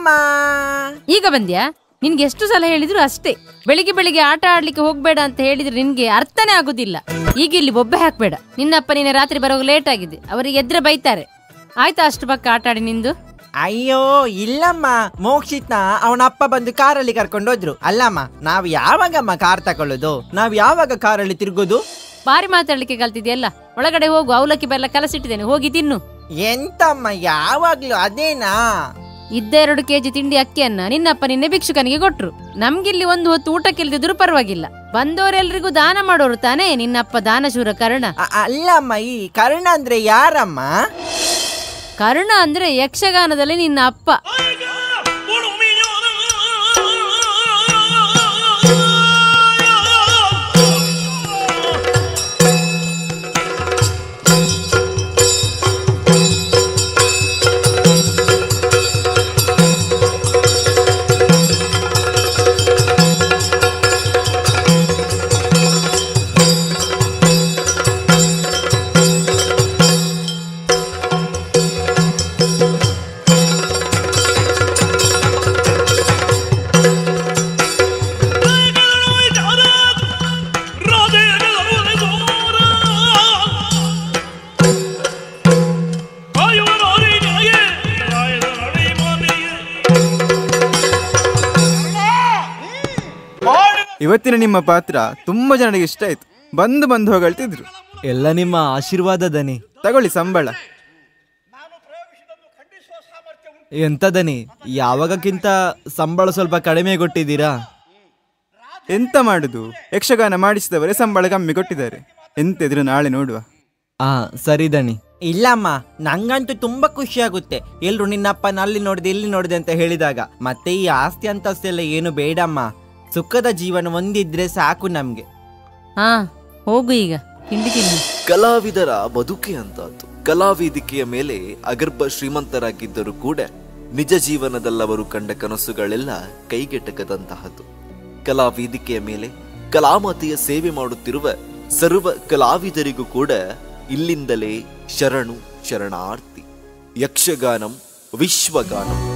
ಅಮ್ಮ ಈಗ ಬಂದ್ಯಾ ನಿನ್ಗೆ ಎಷ್ಟು ಸಲ ಹೇಳಿದ್ರು ಅಷ್ಟೇ ಬೆಳಿಗ್ಗೆ ಬೆಳಿಗ್ಗೆ ಆಟ ಆಡ್ಲಿಕ್ಕೆ ಹೋಗ್ಬೇಡ ಅಂತ ಹೇಳಿದ್ರೆ ನಿನ್ಗೆ ಅರ್ಥನೇ ಆಗುದಿಲ್ಲ ಈಗ ಇಲ್ಲಿ ಬೊಬ್ಬೆ ಹಾಕ್ಬೇಡ ನಿನ್ನಪ್ಪ ನಿನ್ನೆ ರಾತ್ರಿ ಬರೋವಾಗ ಲೇಟ್ ಆಗಿದೆ ಅವರಿಗೆ ಎದ್ರೆ ಬೈತಾರೆ ಆಯ್ತಾ ಅಷ್ಟು ಪಕ್ಕ ಆಟ ಆಡಿ ನಿಂದು ಅಯ್ಯೋ ಇಲ್ಲಮ್ಮ ಮೋಕ್ಷಿತ್ನ ಅವನ ಅಪ್ಪ ಬಂದು ಕಾರಲ್ಲಿ ಕರ್ಕೊಂಡು ಹೋದ್ರು ಅಲ್ಲಮ್ಮ ನಾವ್ ಯಾವಾಗಮ್ಮ ಕಾರ್ ತಕೊಳ್ಳೋದು ನಾವ್ ಯಾವಾಗ ಕಾರಲ್ಲಿ ತಿರುಗೋದು ಬಾರಿ ಮಾತಾಡ್ಲಿಕ್ಕೆ ಕಲ್ತಿದ್ಯಲ್ಲ ಒಳಗಡೆ ಹೋಗು ಅವಲಕ್ಕಿ ಬೆಲ್ಲ ಕಲಸಿಟ್ಟಿದ್ದೇನೆ ಹೋಗಿ ತಿನ್ನು ಎಂತಮ್ಮ ಯಾವಾಗ್ಲೂ ಅದೇನಾ ಇದ್ದ ಎರಡು ಕೆಜಿ ತಿಂಡಿ ಅಕ್ಕಿಯನ್ನ ನಿನ್ನಪ್ಪ ನಿನ್ನೆ ಭಿಕ್ಷುಕನಿಗೆ ಕೊಟ್ರು ನಮ್ಗಿಲ್ಲಿ ಒಂದು ಹೊತ್ತು ಊಟಕ್ಕಿಲ್ದಿದ್ರು ಪರವಾಗಿಲ್ಲ ಬಂದವರೆಲ್ರಿಗೂ ದಾನ ಮಾಡೋರು ತಾನೇ ನಿನ್ನಪ್ಪ ದಾನಶೂರ ಕರ್ಣ ಅ- ಅಲ್ಲಮ್ಮ ಈ ಕರ್ಣ ಅಂದ್ರೆ ಯಾರಮ್ಮ ಕರ್ಣ ಅಂದ್ರೆ ಯಕ್ಷಗಾನದಲ್ಲಿ ನಿನ್ನ ಅಪ್ಪ ಇವತ್ತಿನ ನಿಮ್ಮ ಪಾತ್ರ ತುಂಬಾ ಜನರಿಗೆ ಇಷ್ಟ ಆಯ್ತು ಬಂದು ಬಂದು ಹೋಗಳ್ತಿದ್ರು ಎಲ್ಲ ನಿಮ್ಮ ಆಶೀರ್ವಾದ ದನಿ ತಗೊಳ್ಳಿ ಸಂಬಳ ಎಂತ ದನಿ ಯಾವಾಗಕ್ಕಿಂತ ಸಂಬಳ ಸ್ವಲ್ಪ ಕಡಿಮೆ ಕೊಟ್ಟಿದ್ದೀರಾ ಎಂತ ಮಾಡುದು ಯಕ್ಷಗಾನ ಮಾಡಿಸಿದವರೇ ಸಂಬಳ ಕಮ್ಮಿ ಕೊಟ್ಟಿದ್ದಾರೆ ಎಂತ ಇದ್ರು ನಾಳೆ ನೋಡುವ ಆ ಸರಿ ದನಿ ಇಲ್ಲಮ್ಮ ನಂಗಂತೂ ತುಂಬಾ ಖುಷಿ ಆಗುತ್ತೆ ಎಲ್ರು ನಿನ್ನಪ್ಪನ ಅಲ್ಲಿ ನೋಡಿದೆ ಇಲ್ಲಿ ನೋಡಿದೆ ಅಂತ ಹೇಳಿದಾಗ ಮತ್ತೆ ಈ ಆಸ್ತಿ ಅಂತಸ್ತೆಲ್ಲ ಏನು ಬೇಡಮ್ಮ ಸುಖದ ಜೀವನ ಒಂದಿದ್ರೆ ಸಾಕು ನಮ್ಗೆ ಹಾ ಹೋಗು ಈಗ ತಿಂಡಿ ತಿನ್ನು ಕಲಾವಿದರ ಬದುಕೆ ಅಂತದ್ದು ಕಲಾವೇದಿಕೆಯ ಮೇಲೆ ಅಗರ್ಭ ಶ್ರೀಮಂತರಾಗಿದ್ದರೂ ಕೂಡ ನಿಜ ಜೀವನದಲ್ಲವರು ಕಂಡ ಕನಸುಗಳೆಲ್ಲ ಕೈಗೆಟಕದಂತಹದ್ದು ಕಲಾವೇದಿಕೆಯ ಮೇಲೆ ಕಲಾಮಾತೆಯ ಸೇವೆ ಮಾಡುತ್ತಿರುವ ಸರ್ವ ಕಲಾವಿದರಿಗೂ ಕೂಡ ಇಲ್ಲಿಂದಲೇ ಶರಣು ಶರಣಾರ್ಥಿ ಯಕ್ಷಗಾನಂ ವಿಶ್ವಗಾನಂ